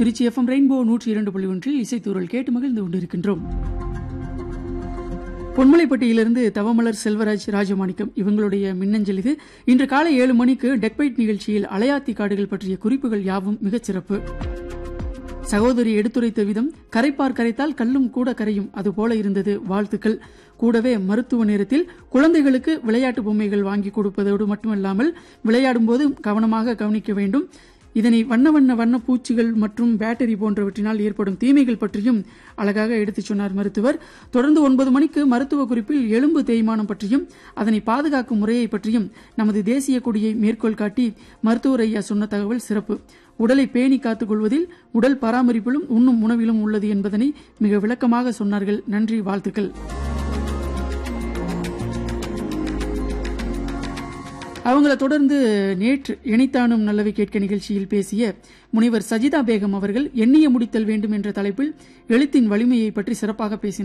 Trichy FM rainbow நூற்றி இரண்டு புள்ளி ஒன்றில் இசைத்தூரல் கேட்டு மகிழ்ந்து கொண்டிருக்கின்றோம் பொன்மலைப்பட்டியிலிருந்து தவமலர் செல்வராஜ் ராஜமாணிக்கம் இவங்களுடைய மின்னஞ்சல் இது இன்று காலை ஏழு மணிக்கு டெக்பைட் நிகழ்ச்சியில் அலையாத்தி காடுகள் பற்றிய குறிப்புகள் யாவும் மிகச் சிறப்பு சகோதரி எடுத்துரைத்த விதம் கரைப்பார் கரைத்தால் கல்லும் கூட கரையும் அதுபோல இருந்தது வாழ்த்துக்கள் கூடவே மருத்துவ நேரத்தில் குழந்தைகளுக்கு விளையாட்டு பொம்மைகள் வாங்கி கொடுப்பதோடு மட்டுமல்லாமல் விளையாடும் போது கவனமாக கவனிக்க வேண்டும் இதனை வண்ண வண்ண வண்ண பூச்சிகள் மற்றும் பேட்டரி போன்றவற்றினால் ஏற்படும் தீமைகள் பற்றியும் அழகாக எடுத்துச் சொன்னார் மருத்துவர் தொடர்ந்து ஒன்பது மணிக்கு மருத்துவ குறிப்பில் எலும்பு தேய்மானம் பற்றியும் அதனை பாதுகாக்கும் முறையை பற்றியும் நமது தேசிய கொடியை மேற்கோள் காட்டி மருத்துவர் ஐயா சொன்ன தகவல் சிறப்பு உடலை பேணி காத்துக் கொள்வதில் உடல் பராமரிப்பிலும் உண்ணும் உணவிலும் உள்ளது என்பதனை மிக விளக்கமாக சொன்னார்கள் நன்றி வாழ்த்துக்கள் அவங்கள தொடர்ந்து நேற்று இணைத்தானும் நல்லவை கேட்க நிகழ்ச்சியில் பேசிய முனைவர் சஜிதா பேகம் அவர்கள் எண்ணிய முடித்தல் வேண்டும் என்ற தலைப்பில் எழுத்தின் வலிமையை பற்றி சிறப்பாக பேசினார்